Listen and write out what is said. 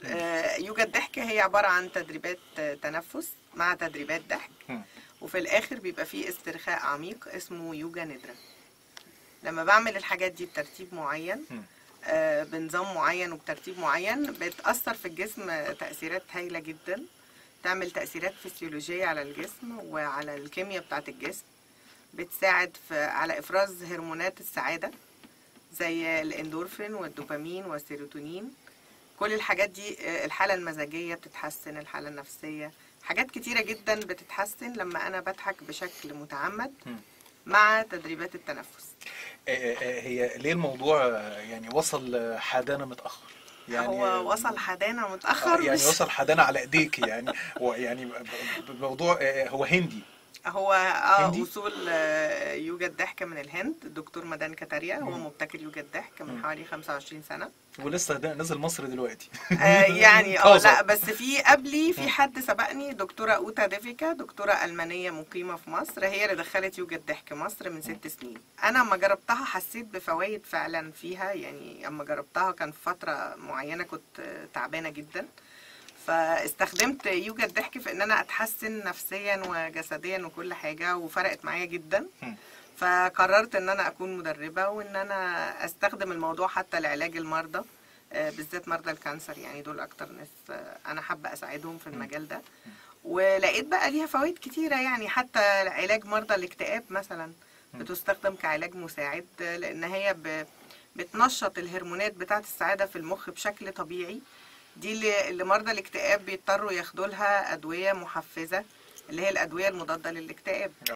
آه، يوجا الضحك هي عبارة عن تدريبات آه، تنفس مع تدريبات ضحك مم. وفي الآخر بيبقى فيه استرخاء عميق اسمه يوجا ندرة لما بعمل الحاجات دي بترتيب معين مم. آه، بنظام معين وبترتيب معين بتأثر في الجسم آه، تأثيرات هايلة جدا تعمل تأثيرات فسيولوجية على الجسم وعلى الكيمياء بتاعة الجسم بتساعد في على إفراز هرمونات السعادة زي الاندورفين والدوبامين والسيروتونين كل الحاجات دي آه، الحالة المزاجية بتتحسن الحالة النفسية حاجات كتيرة جدا بتتحسن لما أنا بضحك بشكل متعمد مم. مع تدريبات التنفس آه، آه، هي ليه الموضوع آه، يعني وصل آه، حدانة متأخر يعني هو وصل حدانا متأخر آه، يعني مش- وصل حدانة على ايديك يعني ويعني ب- ب- الموضوع آه، هو هندي هو اه هندي؟ اصول آه، يوجا الضحك من الهند الدكتور مدان كاتاريا هو مم. مبتكر يوجا الضحك من مم. حوالي 25 سنه ولسه ده نزل مصر دلوقتي آه يعني اه طازة. لا بس في قبلي مم. في حد سبقني دكتوره اوتا ديفيكا دكتوره المانيه مقيمه في مصر هي اللي دخلت يوجا الضحك مصر من ست سنين انا اما جربتها حسيت بفوائد فعلا فيها يعني اما جربتها كان في فتره معينه كنت آه، تعبانه جدا فاستخدمت يوجا الضحك في ان انا اتحسن نفسيا وجسديا وكل حاجه وفرقت معايا جدا مم. فقررت ان انا اكون مدربه وان انا استخدم الموضوع حتى لعلاج المرضى آه، بالذات مرضى الكانسر يعني دول اكتر ناس آه، انا حابه اساعدهم في المجال ده ولقيت بقى ليها فوائد كتيره يعني حتى علاج مرضى الاكتئاب مثلا بتستخدم كعلاج مساعد آه، لان هي ب- بتنشط الهرمونات بتاعه السعاده في المخ بشكل طبيعي دي اللي اللي مرضى الاكتئاب بيضطروا ياخدوا لها ادويه محفزه اللي هي الادويه المضاده للاكتئاب